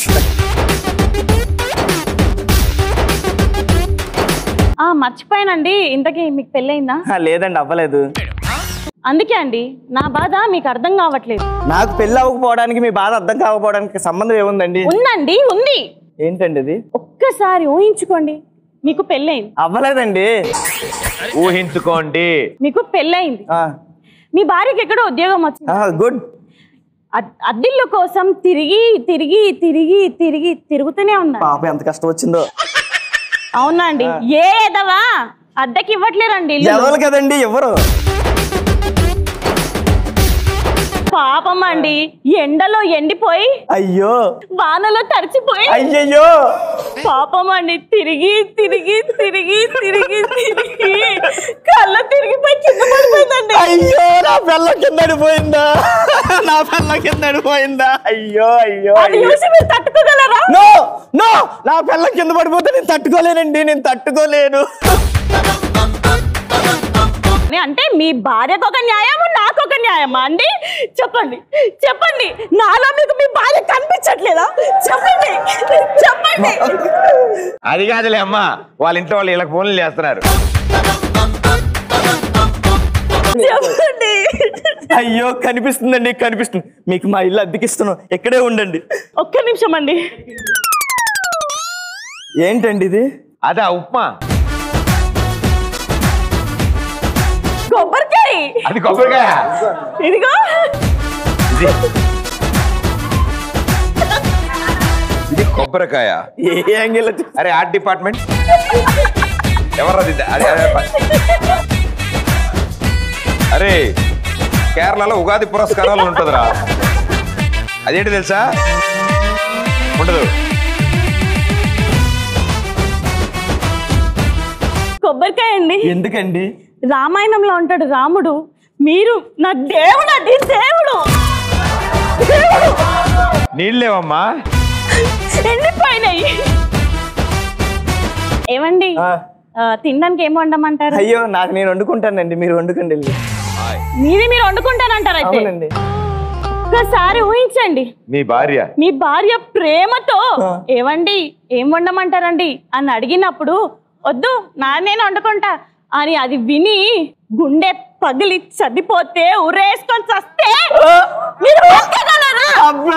ఆ మర్చిపోయానండి ఇంతకీ మీకు పెళ్ళయిందా ఆ, లేదండి అవ్వలేదు అందుకే అండి నా బాధ మీకు అర్థం కావట్లేదు నాకు పెళ్ళి అవ్వకపోవడానికి మీ బాధ అర్థం కాకపోవడానికి సంబంధం ఏముందండి ఉందండి ఉంది ఏంటండి ఇది ఒక్కసారి ఊహించుకోండి మీకు పెళ్ళయింది అవ్వలేదండి ఊహించుకోండి మీకు పెళ్ళయింది మీ భార్యకి ఎక్కడో ఉద్యోగం వచ్చింది గుడ్ అద్- అద్దిల్లు కోసం తిరిగి తిరిగి తిరిగి తిరిగి తిరుగుతూనే ఉన్నా పాప ఎంత కష్టం వచ్చిందో అవునా అండి ఏ ఎదవా అద్దెకి ఇవ్వట్లేరండి ఇల్లు. ఎవరు కదండి ఎవరు పాపం అండి ఎండలో ఎండిపోయి అయ్యో వానలో తడిచిపోయి అయ్యయ్యో పాపం అండి తిరిగి తిరిగి తిరిగి తిరిగి తిరిగి కళ్ళ తిరిగిపోయి కింద పడిపోయిందండి అయ్యో నా పిల్ల కింద పడిపోయిందా నా పిల్ల కింద పడిపోయిందా అయ్యో అయ్యో అది చూసి మీరు తట్టుకోగలరా నో నో నా పిల్ల కింద పడిపోతే నేను తట్టుకోలేనండి నేను తట్టుకోలేను నే- అంటే మీ భార్యకు ఒక న్యాయము నాకు ఒక న్యాయమా అండి చెప్పండి చెప్పండి నాలో మీకు మీ భార్య కనిపించట్లేదా చెప్పండి చెప్పండి అది కాదులే అమ్మా వాళ్ళ ఇంట్లో వాళ్ళు ఇలా ఫోన్లు చేస్తున్నారు చెప్పండి అయ్యో కనిపిస్తుందండి కనిపిస్తుంది మీకు మా ఇల్లు అద్దెకిస్తున్నాం ఇక్కడే ఉండండి ఒక్క నిమిషం అండి ఏంటండి ఇది అదా ఉప్మా కొబ్బరికాయ అది కొబ్బరికాయ ఇదిగో ఇది ఇది కొబ్బరికాయ ఏ యాంగిల్ అరే ఆర్ట్ డిపార్ట్మెంట్ ఎవరది అదే అదే అరే కేరళలో ఉగాది పురస్కారాలు ఉంటుందిరా అదేంటి తెలుసా ఉండదు కొబ్బరికాయ అండి ఎందుకండి రామాయణంలో ఉంటాడు రాముడు మీరు నా దేవుడు అండి దేవుడు దేవుడు నీళ్ళేవమ్మా ఎండిపోయినాయి ఏమండి ఆ, తినడానికి ఏం వండమంటారు అయ్యో నాకు నేను వండుకుంటానండి మీరు వండుకండి వెళ్ళి. మీది మీరు వండుకుంటానంటారు అయితే అవునండి ఒక్కసారి ఊహించండి మీ భార్య మీ భార్య ప్రేమతో ఏవండి ఏం వండమంటారండి అని అడిగినప్పుడు వద్దు నా నేను వండుకుంటా అని అది విని గుండె పగిలి చదిపోతే ఉరేసుకొని చస్తే మీరు బతకగలరా?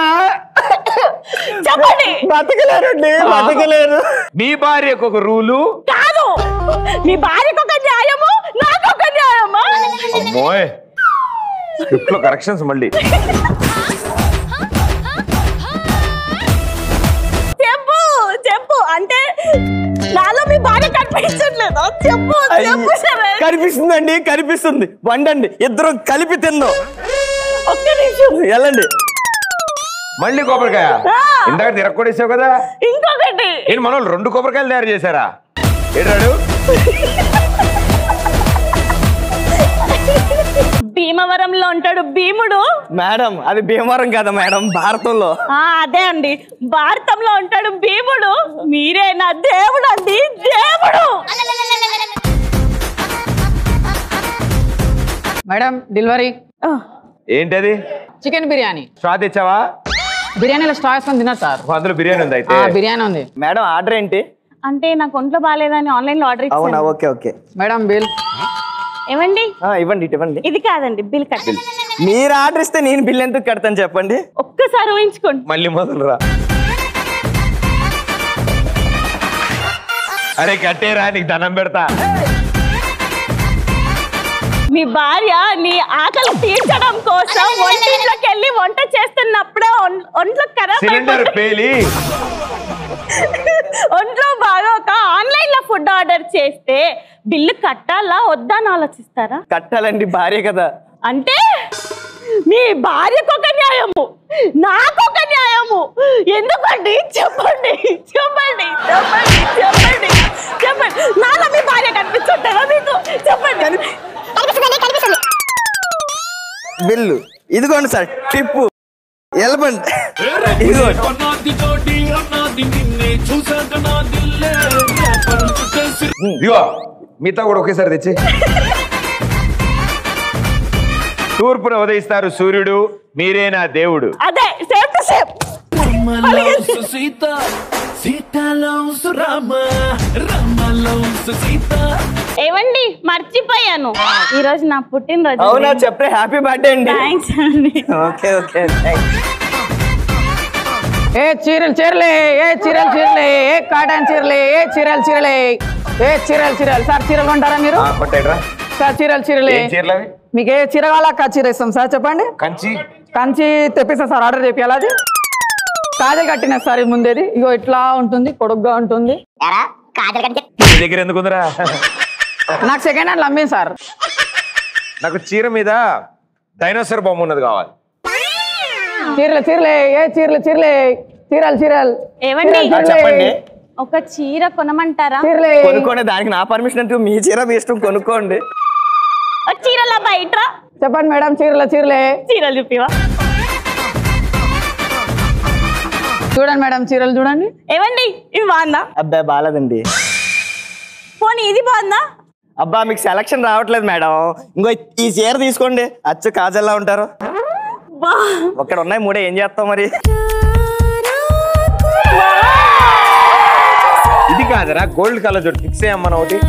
చెప్పండి బతకలేరండి బతకలేరు మీ భార్యకు ఒక రూలు కాదు మీ భార్యకు ఒక న్యాయము నాకు ఒక న్యాయమా అమ్మోయ్ స్క్రిప్ట్ లో కరెక్షన్స్ మళ్ళీ చెప్పు చెప్పు అంటే నాలో మీ భార్య కనిపించట్లేదా చెప్పు చెప్పు సరే కనిపిస్తుందండి కనిపిస్తుంది వండండి ఇద్దరం కలిపి తిందాం ఒక్క నిమిషం వెళ్ళండి మళ్ళీ కొబ్బరికాయ ఆ. ఇందాక తిరగొడేసావు కదా ఇంకొకటి ఏంటి మన వాళ్ళు రెండు కొబ్బరికాయలు తయారు చేశారా ఏడాడు భీమవరంలో ఉంటాడు భీముడు మేడం అది భీమవరం కదా మేడం భారతంలో ఆ అదే అండి భారతంలో ఉంటాడు భీముడు మీరే నా దేవుడు అండి దేవుడు మేడం డెలివరీ ఏంటది చికెన్ బిర్యానీ స్వాద్ ఇచ్చావా బిర్యానీలో స్టార్ వేసుకొని తిన్నారు సార్ అందులో బిర్యానీ ఉంది అయితే ఆ, బిర్యానీ ఉంది మేడం ఆర్డర్ ఏంటి అంటే నాకు ఒంట్లో బాగాలేదని ఆన్లైన్ లో ఆర్డర్ అవునా ఇచ్చాను ఓకే ఓకే మేడం బిల్ ఏమండి ఆ, ఇవ్వండి ఇటు ఇవ్వండి ఇది కాదండి బిల్ కట్ మీరు ఆర్డర్ ఇస్తే నేను బిల్ ఎందుకు కడతాను చెప్పండి ఒక్కసారి ఊహించుకోండి మళ్ళీ మొదలు రా అరే కట్టేరా నీకు దండం పెడతా మీ భార్య నీ ఆకలి తీర్చడం కోసం వంటింట్లోకి వెళ్ళి వంట చేస్తున్నప్పుడే ఒం- ఒంట్లో ఖరాబ్ సిలిండర్ పేలి ఒంట్లో బాగా ఒక ఆన్లైన్ లో ఫుడ్ ఆర్డర్ చేస్తే బిల్లు కట్టాలా వద్దా అని ఆలోచిస్తారా కట్టాలండి భార్య కదా అంటే మీ భార్యకు ఒక న్యాయము నాకు ఒక న్యాయము ఎందుకండి చెప్పండి చెప్పండి చెప్పండి చెప్పండి చెప్పండి నాలో మీ భార్య కనిపించుంటారా మీకు చెప్పండి కనిపిస్తుంది కనిపిస్తుంది బిల్లు ఇదిగోండి సార్ టిప్పు ఎలబండి ఇదిగోండి అన్నది తోటి అన్నది నిన్నే చూసాక నా దిల్లే రేపలు చుట్టేసి ఇదిగో మిగతా కూడా ఒకేసారి తెచ్చి తూర్పున ఉదయిస్తారు సూర్యుడు మీరే నా దేవుడు అదే సేమ్ టు సేమ్ రమలోసు సీత సీతాలోసు రామ రమలోసు సీత ఏవండి మర్చిపోయాను ఈ రోజు నా పుట్టినరోజు అవునా చెప్పే హ్యాపీ బర్త్డే అండి థ్యాంక్స్ అండి ఓకే ఓకే ఏ చీరలు చీరలే ఏ చీరలు చీరలే ఏ కాటన్ చీరలే ఏ చీరలు చీరలే ఏ చీరలు చీరలు సార్ చీరలు కొంటారా మీరు కొట్టేట్రా సార్ చీరలు చీరలే ఏం చీరలు అవి? మీకు ఏ చీర కావాలా అక్క చీర ఇస్తాం సార్ చెప్పండి కంచి కంచి తెప్పిస్తాం సార్ ఆర్డర్ చెప్పాలి అది కాజల్ కట్టిన సార్ ఇది ముందేది ఇగో ఇట్లా ఉంటుంది పొడుగ్గా ఉంటుంది నీ దగ్గర ఎందుకు ఉందిరా నాకు సెకండ్ హ్యాండ్ అమ్మే సార్ నాకు చీర మీద డైనోసార్ బొమ్మ ఉన్నది కావాలి చీరలు చీరలే ఏ చీరలు చీరలే చీరలు చీరలు ఏవండి చీరలు, చీరలే. చెప్పండి ఒక చీర కొనమంటారా చీరలే కొనుక్కోండి దానికి నా పర్మిషన్ అంటే మీ చీర మీ ఇష్టం కొనుక్కోండి ఒక చీరల బయట చెప్పండి మేడం చీరల చీరలే చీరలు చూపివా చూడండి మేడం చీరలు చూడండి ఏవండి ఇవి బాగుందా అబ్బాయి బాలేదండి పోనీ ఇది బాగుందా అబ్బా మీకు సెలక్షన్ రావట్లేదు మేడం ఇంకో ఈ చీర తీసుకోండి అచ్చు కాజల్లా ఉంటారు బా ఒక్కడ ఉన్నాయి మూడే ఏం చేస్తాం మరి ఇది కాదరా గోల్డ్ కలర్ చూడు ఫిక్స్ అయ్యమ్మన ఒకటి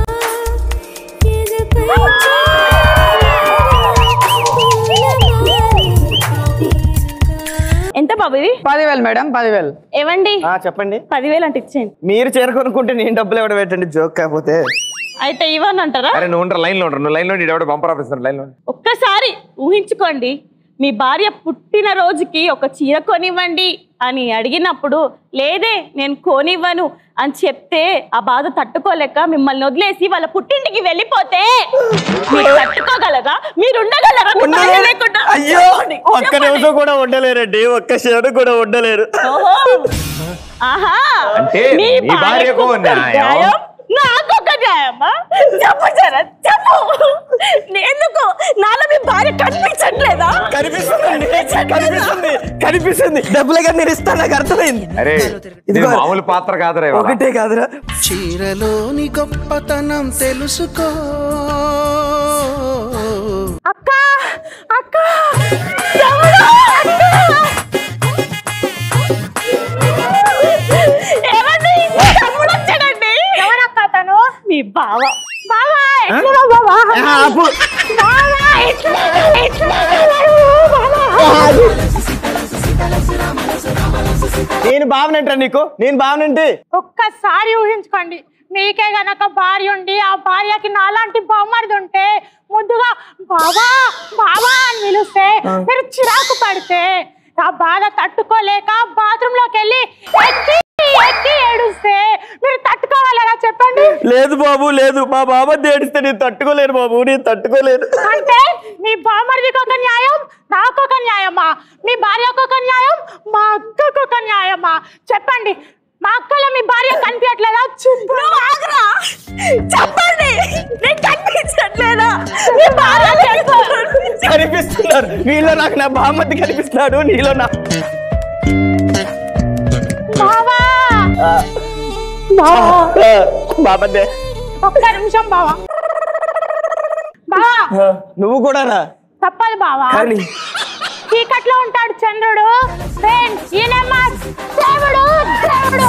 ఎంత బాబు ఇది పదివేలు మేడం పదివేలు ఏవండి ఆ, చెప్పండి పదివేలు అంటే ఇచ్చేయండి మీరు చీర కొనుక్కుంటే నేను డబ్బులు ఇవ్వడం పెట్టండి జోక్ కాకపోతే అయితే ఇవ్వను అంటారా అరే నువ్వు లైన్ లో ఉండరు నువ్వు లైన్ లో ఎవడో బంపర్ ఆఫీసర్ లైన్ లో ఒక్కసారి ఊహించుకోండి మీ భార్య పుట్టిన రోజుకి ఒక చీర కొనివ్వండి అని అడిగినప్పుడు లేదే నేను కొనివ్వను అని చెప్తే ఆ బాధ తట్టుకోలేక మిమ్మల్ని వదిలేసి వాళ్ళ పుట్టింటికి వెళ్ళిపోతే మీరు తట్టుకోగలరా మీరు ఉండగలరా మీ భార్య లేకుండా? అయ్యో చెప్పండి, ఒక్క చెప్పండి. నిమిషం కూడా ఉండలేరండి ఒక్క క్షణం కూడా ఉండలేరు ఓహో. ఆహా అంటే మీ మీ భార్యకు భార్యకు ఒక న్యాయం. న్యాయం, నాకు ఒక న్యాయమా చెప్పు జరా చెప్పు ఎందుకు నాలో మీ భార్య కనిపించట్లేదా కనిపిస్తుందండి కనిపిస్తుంది కనిపిస్తుంది డబ్బులే కానీ నేను ఇస్తాను నాకు అర్థమైంది అరే ఇది ఇదిగో. మామూలు పాత్ర కాదురా ఇవాళ. ఒకటే కాదురా చీరలోని గొప్పతనం తెలుసుకో అక్క అక్క తమ్ముడు, అక్క! ఏమండి తమ్ముడు వచ్చాడండి ఎవరక్క తను మీ బావ బావా ఎట్లా బావా ఆ, ఆపు. బావా ఎట్లా ఎట్లా బావా నేను భావనంటా నీకు నేను భావనంటే ఒక్కసారి ఊహించుకోండి మీకే గనక భార్య ఉండి ఆ భార్యకి నాలాంటి బామ్మర్ది ఉంటే ముద్దుగా బావా బావా అని పిలిస్తే మీరు చిరాకు పడితే ఆ బాధ తట్టుకోలేక బాత్రూమ్ లోకి వెళ్ళి ఎక్కి ఎక్కి ఏడుస్తే మీరు తట్టుకోగలరా చెప్పండి లేదు బాబు లేదు మా బాబా ఏడిస్తే నేను తట్టుకోలేను బాబు నేను తట్టుకోలేను అంటే మీ బామర్దికి ఒక న్యాయం నాకు ఒక న్యాయమా మీ భార్యకు ఒక న్యాయం మా అక్కకు ఒక న్యాయమా చెప్పండి మా అక్కలో మీ భార్య కనిపించట్లేదా చెప్పు ఆగరా చెప్పండి నేను కనిపించట్లేదా మీ భార్య కనిపించట్లేదా? కనిపిస్తున్నారు నీలో నాకు నా బామ్మతి కనిపిస్తున్నాడు నీలో నా బావా ఆ, బావా ఆ, బాబద్దే ఒక్క నిమిషం బావా బావా ఆ, నువ్వు కూడానా తప్పదు బావా కానీ చీకట్లో ఉంటాడు చంద్రుడు ఫ్రెండ్ ఈయనమ్మా దేవుడు దేవుడు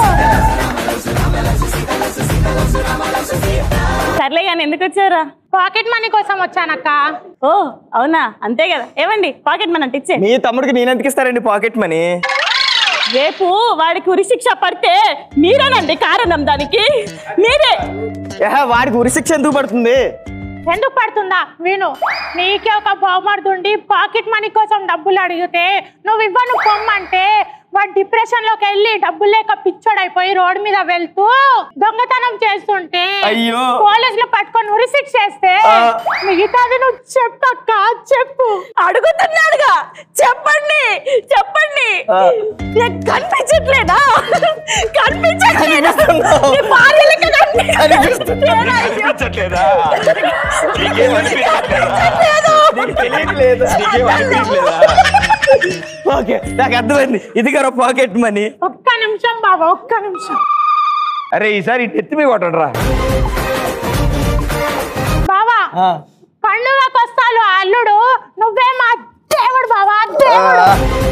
సర్లే కానీ ఎందుకు వచ్చారా పాకెట్ మనీ కోసం వచ్చానక్క ఓ అవునా అంతే కదా ఏమండి పాకెట్ మనీ అంటే ఇచ్చే మీ తమ్ముడికి నేను ఎందుకు ఇస్తారండి పాకెట్ మనీ రేపు వాడికి ఉరి శిక్ష పడితే మీరేనండి కారణం దానికి మీరే ఏహే, వాడికి ఉరిశిక్ష ఎందుకు పడుతుంది ఎందుకు పడుతుందా విను నీకే ఒక బహుమర్దుండి పాకెట్ మనీ కోసం డబ్బులు అడిగితే నువ్వు ఇవ్వను పొమ్మంటే వాడు డిప్రెషన్ లోకి వెళ్ళి డబ్బులు లేక పిచ్చోడైపోయి రోడ్డు మీద వెళ్తూ దొంగతనం చేస్తుంటే అయ్యో. పోలీసులు పట్టుకొని ఉరిశిక్ష చేస్తే ఆ. మిగతాది నువ్వు చెప్పక్క చెప్పు అడుగుతున్నాడుగా చెప్పండి చెప్పండి ఆ. నీకు కనిపించట్లేదా కనిపించట్లేదా కనిపిస్తున్నావు. నీ భార్య లెక్క కనిపించట్లేదా? అనిపించట్లేదా నీకేం అనిపించట్లేదా నీకు తెలియట్లేదా నీకేం అనిపించట్లేదా ఓకే నాకు అర్థమైంది ఇది గారు పాకెట్ మనీ ఒక్క నిమిషం బాబా ఒక్క నిమిషం అరే ఈసారి ఇటు ఎత్తి మీ కొట్టండి రా బావా పండుగకు వస్తాను అల్లుడు నువ్వే మా దేవుడు బావా దేవుడు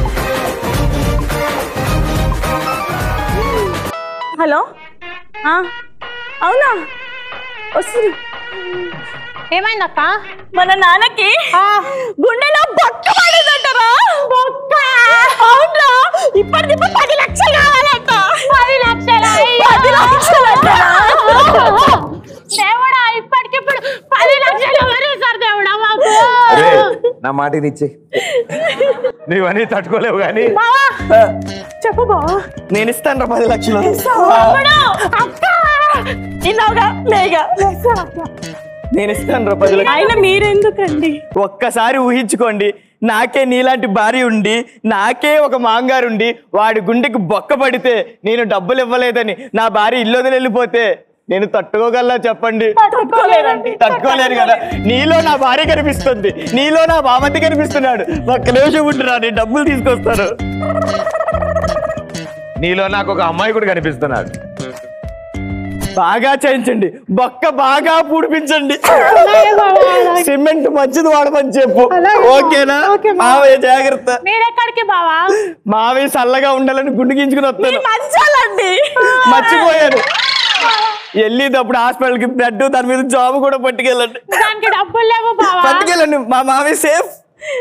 హలో ఆ, అవునా వస్తుంది ఏమైందక్క మన నాన్నకి గుండెలో బొక్క పడిందంటారా బొక్క అవునా ఇప్పటికి పది లక్షలు కావాలంట పది లక్షల పది లక్షలంటరా? దేవుడా ఇప్పటికిప్పుడు పది లక్షలు ఎవరు ఇస్తారు దేవుడా మాకు అరే నా మాట ఇచ్చి నువ్వన్నీ తట్టుకోలేవు కానీ బావా చెప్పు బావా నేను ఇస్తాను పది లక్షలు తమ్ముడు, అక్క ఇన్నావుగా లేగా నేను ఇస్తాను రా పది లక్షలు ఆయన మీరెందుకండి ఒక్కసారి ఊహించుకోండి నాకే నీలాంటి భార్య ఉండి నాకే ఒక మాంగారు ఉండి వాడి గుండెకి బొక్క పడితే నేను డబ్బులు ఇవ్వలేదని నా భార్య ఇల్లు వదిలి వెళ్ళిపోతే నేను తట్టుకోగలనా చెప్పండి తట్టుకోలేరండి తట్టుకోలేను కదా నీలో నా భార్య కనిపిస్తుంది నీలో నా బామతి కనిపిస్తున్నాడు ఒక్క నిమిషం ఉంటున్నా నేను డబ్బులు తీసుకొస్తాను నీలో నాకు ఒక అమ్మాయి కూడా కనిపిస్తున్నాడు బాగా చేయించండి బొక్క బాగా పూడిపించండి సిమెంట్ మంచిది వాడమని చెప్పు ఓకేనా మావయ్య జాగ్రత్త మీరెక్కడికి బావా మావయ్య చల్లగా ఉండాలని గుండు గించుకుని వస్తాను మంచాలండి మర్చిపోయాను వెళ్ళేటప్పుడు హాస్పిటల్కి బ్లడ్ దాని మీద జాబ్ కూడా పట్టుకెళ్ళండి దానికి డబ్బులు లేవు బావా పట్టుకెళ్ళండి మా మావయ్య సేఫ్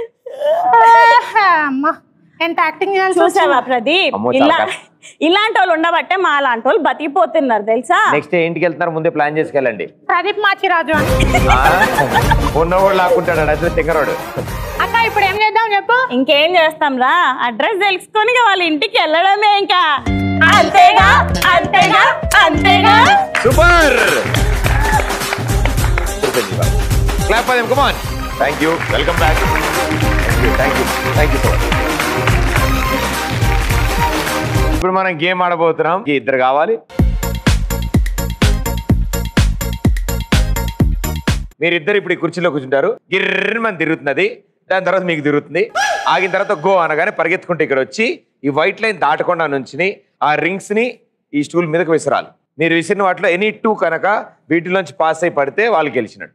అమ్మా ఎంత యాక్టింగ్ చూసావా ప్రదీప్ అమ్మో, ఇలా చాలా కష్టం. ఇలాంటి వాళ్ళు ఉండబట్టే మా లాంటి వాళ్ళు బతికిపోతున్నారు తెలుసా నెక్స్ట్ ఇంటికి వెళ్తున్నారు ముందే ప్లాన్ చేసుకెళ్ళండి ప్రదీప్ మాచిరాజు అని ఉన్నవాడు లాక్కుంటాడు అసలు తింగరాడు అక్క ఇప్పుడు ఏం చేద్దాం చెప్పు ఇంకేం చేస్తాం రా అడ్రస్ తెలుసుకొని ఇక వాళ్ళ ఇంటికి వెళ్ళడమే ఇంకా అంతేగా అంతేగా అంతేగా super clap for them come on thank you welcome back thank you thank you so much ఇప్పుడు మనం గేమ్ ఆడబోతున్నాం ఈ ఇద్దరు కావాలి మీరిద్దరు ఇప్పుడు ఈ కుర్చీలో కూర్చుంటారు గిర్రని మనం తిరుగుతున్నది దాని తర్వాత మీకు తిరుగుతుంది ఆగిన తర్వాత గో అనగానే పరిగెత్తుకుంటే ఇక్కడ వచ్చి ఈ వైట్ లైన్ దాటకుండా నుంచి ఆ రింగ్స్ ని ఈ స్టూల్ మీదకి విసరాలి మీరు విసిరిన వాటిలో ఎనీ టూ కనుక వీటిలోంచి పాస్ అయి పడితే వాళ్ళు గెలిచినట్టు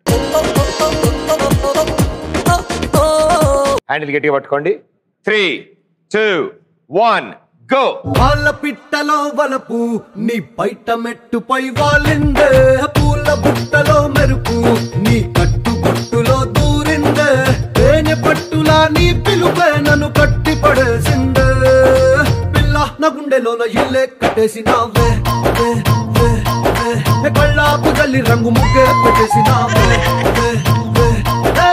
హ్యాండిల్ గట్టిగా పట్టుకోండి త్రీ టూ వన్ గో వాళ్ళ పిట్టలో వలపు నీ బయట మెట్టుపై వాలిందే పూల బుట్టలో మెరుపు నీ కట్టు బొట్టులో దూరిందే తేనె పట్టులా నీ పిలుపే నన్ను కట్టి పడేసిందే పిల్ల నా గుండెలోన ఇల్లే కట్టేసినావే వే, వే, వే. ఏ కళ్ళాపు జల్లి రంగు ముగ్గే పెట్టేసినావే వే, వే, వే.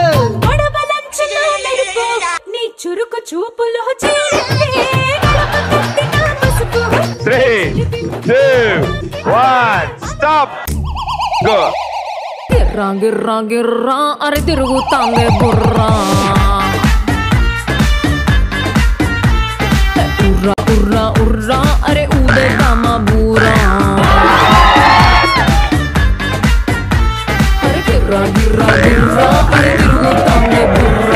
నీ చురుకు చూపులో చేరింది గడప తట్టిన పసుపు three two one stop go గిర్రా గిర్రా గిర్రా అరే తిరుగుతాందే బుర్రా ఉర్రా ఉర్రా ఉర్రా అరే ఊదే కామ బూరా అరే గిర్రా గిర్రా గిర్రా అరే తిరుగుతాందే బుర్రా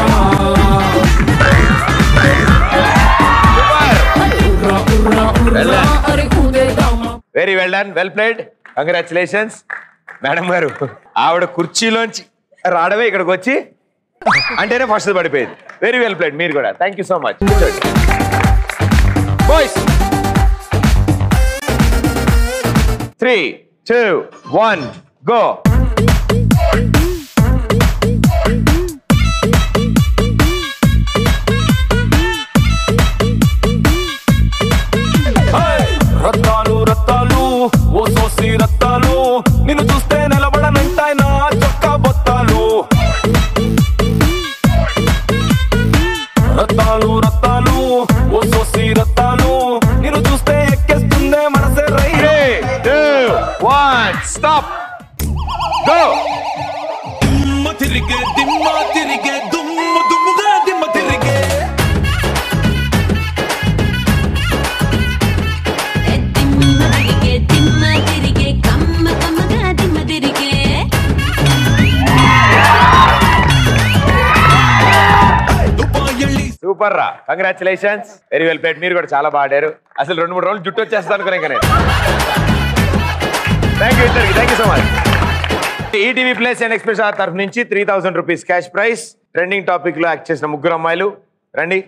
అరే ఉర్రా ఉర్రా ఉర్రా అరే ఊదే కామ very well done well played congratulations madam గారు ఆవిడ కుర్చీలోంచి రావడమే ఇక్కడికి వచ్చి అంటేనే ఫస్ట్ పడిపోయింది వెరీ వెల్ ప్లేడ్ మీరు కూడా thank you so much boys three two one go ఓ సోసి రత్తాను నిన్ను చూస్తే ఎక్కేస్తుందే మనసే రైలు వన్ స్టాప్ గో దిమ్మ తిరిగే దిమ్మ తిరిగే దుమ్ము దుమ్ముగా దిమ్మ తిరిగే తిరిగే తిమ్మ తిరిగే కమ్మ కమ్మగా దిమ్మ తిరిగే సూపర్ రా కంగ్రాచులేషన్స్ వెరీ వెల్ ప్లేట్ మీరు కూడా చాలా బాడారు అసలు రెండు మూడు రోజులు జుట్టు వచ్చేస్తాను అనుకునే ఇంకా నేను థ్యాంక్ యూ ఇద్దరికి thank you so much ETV Plus and Express R తరఫు నుంచి three thousand rupees cash prize trending topic లో యాక్ట్ చేసిన ముగ్గురు అమ్మాయిలు రండి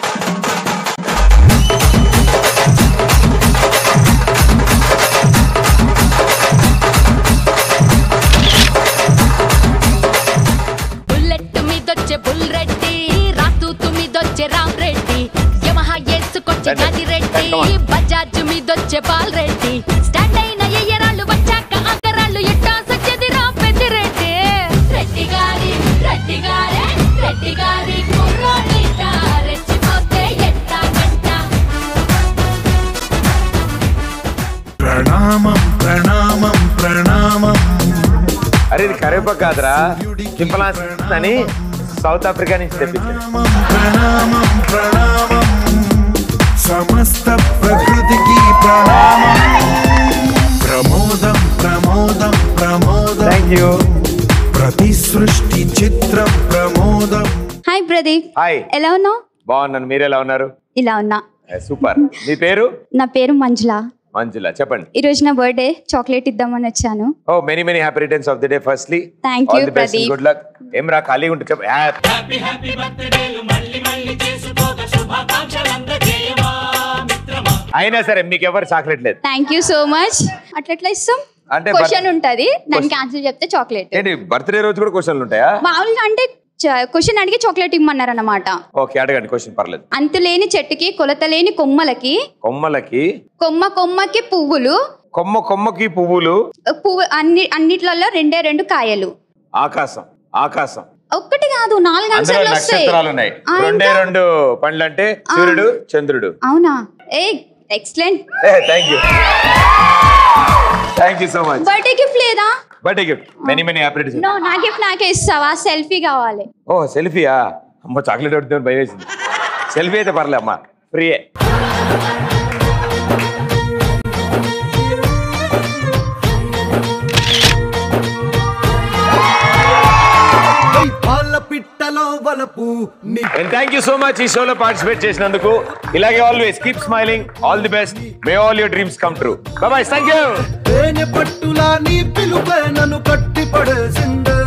బుల్లెట్ మీదొచ్చే బుల్ రెడ్డి రాతూతు మీదొచ్చే రామ్ రెడ్డి యమహ ఏసుకొచ్చే గది రెడ్డి బజాజ్ మీదొచ్చే బాల్ రెడ్డి స్టాండ్ అయిన ఎయ్యరాళ్ళు వచ్చాక అంకరాళ్ళు ఇట్టా సచ్చేది రా పెద్దిరెడ్డి రెడ్డి గారి రెడ్డి గారే రెడ్డి గారి కుర్రోడిట రెచ్చిపోతే ఎట్టా గంట ప్రణామం ప్రణామం ప్రణామం అరే ఇది కరివేపాకు కాదురా సింపలాస్ అని సౌత్ ఆఫ్రికా నుంచి తెప్పించారు ప్రణామం ప్రణామం సమస్త ప్రకృతికి ప్రణామం ప్రమోదం ప్రమోదం ప్రమోదం థ్యాంక్ యూ ప్రతి సృష్టి చిత్రం ప్రమోదం హాయ్ ప్రదీప్ హాయ్ ఎలా ఉన్నావు బాగున్నాను మీరు ఎలా ఉన్నారు ఇలా ఉన్నా సూపర్ మీ పేరు నా పేరు మంజుల మంజుల చెప్పండి ఈ రోజు నా బర్త్డే చాక్లెట్ ఇద్దామని వచ్చాను oh many many happy returns of the day firstly Thank you, Pradeep. Good luck ఏం రా ఖాళీగా ఉంటే చెప్ప హ్యాపీ అయినా సరే మీకు ఎవరు చాక్లెట్ లేదు థ్యాంక్ యూ సో మచ్ అట్లా ఎట్లా ఇస్తాం అంటే క్వశ్చన్ ఉంటది దానికి ఆన్సర్ చెప్తే చాక్లెట్ ఏంటి బర్త్డే రోజు కూడా క్వశ్చన్లు ఉంటాయా మామూలుగా అంటే క్వశ్చన్ అడిగి చాక్లెట్ ఇమ్మన్నారు అన్నమాట ఓకే అడగండి క్వశ్చన్ పర్లేదు అంతులేని చెట్టుకి కొలత లేని కొమ్మలకి కొమ్మలకి కొమ్మ కొమ్మకి పువ్వులు కొమ్మ కొమ్మకి పువ్వులు పువ్వు అన్ని అన్నిట్లలో రెండే రెండు కాయలు ఆకాశం ఆకాశం ఒక్కటి కాదు నాలుగు అందులో ఆన్సర్లు వస్తాయి నక్షత్రాలు ఉన్నాయి ఆ, రెండే ఇంకా? రెండు పండ్లు అంటే సూర్యుడు చంద్రుడు అవునా ఏ excellent thank you thank you so much birthday gift లేదా birthday gift many many happy returns no నా గిఫ్ట్ నాకే ఇస్తావా సెల్ఫీ కావాలి ఓ సెల్ఫీయా అమ్మ చాక్లెట్ కొడుతుంది భయం వేసింది సెల్ఫీ అయితే పర్లే అమ్మా ఫ్రీయే పాల పిట్టలో వలపు and thank you so much ఈ షోలో పార్టిసిపేట్ చేసినందుకు ఇలాగే always keep smiling all the best may all your dreams come true boy thank you తేనె పట్టులా నీ పిలుపే నన్ను కట్టి పడేసిందే